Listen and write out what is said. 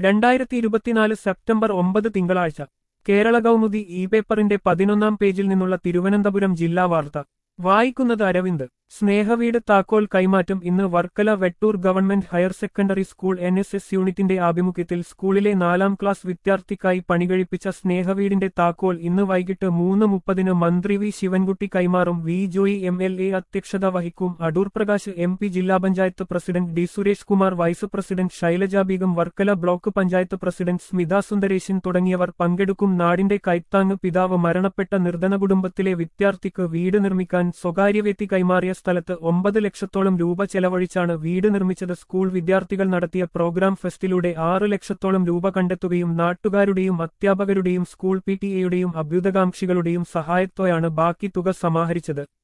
രണ്ടായിരത്തി ഇരുപത്തിനാല് സെപ്റ്റംബർ ഒമ്പത് തിങ്കളാഴ്ച കേരള കൗമുദി ഇ പേപ്പറിന്റെ പതിനൊന്നാം പേജിൽ നിന്നുള്ള തിരുവനന്തപുരം ജില്ലാ വാർത്ത വായിക്കുന്നത് അരവിന്ദ് സ്നേഹവീട് താക്കോൽ കൈമാറ്റം ഇന്ന് Varkala Vettoor government higher secondary school N S S യൂണിറ്റിന്റെ ആഭിമുഖ്യത്തിൽ സ്കൂളിലെ നാലാം ക്ലാസ് വിദ്യാർത്ഥിക്കായി പണികഴിപ്പിച്ച സ്നേഹവീടിന്റെ താക്കോൽ ഇന്ന് വൈകിട്ട് മൂന്ന് മുപ്പതിന് മന്ത്രി വി ശിവൻകുട്ടി കൈമാറും V Joy M L A അധ്യക്ഷത വഹിക്കും അടൂർ പ്രകാശ് എം പി ജില്ലാ panchayat president D Suresh Kumar vice president Shailaja Beegum Varkala block panchayat president Smitha Sundaresan തുടങ്ങിയവർ പങ്കെടുക്കും നാടിന്റെ കൈത്താങ് പിതാവ് മരണപ്പെട്ട നിർധന കുടുംബത്തിലെ വിദ്യാർത്ഥിക്ക് വീട് നിർമ്മിക്കാൻ സ്വകാര്യ വ്യക്തി കൈമാറിയ സ്ഥലത്ത് ഒമ്പത് ലക്ഷത്തോളം രൂപ ചെലവഴിച്ചാണ് വീട് നിർമ്മിച്ചത് സ്കൂൾ വിദ്യാർത്ഥികൾ നടത്തിയ പ്രോഗ്രാം ഫെസ്റ്റിലൂടെ ആറ് ലക്ഷത്തോളം രൂപ കണ്ടെത്തുകയും നാട്ടുകാരുടെയും അധ്യാപകരുടെയും സ്കൂൾ പി ടി എയുടെയും അഭ്യുതകാംക്ഷികളുടെയും സഹായത്തോയാണ് ബാക്കി തുക സമാഹരിച്ചത്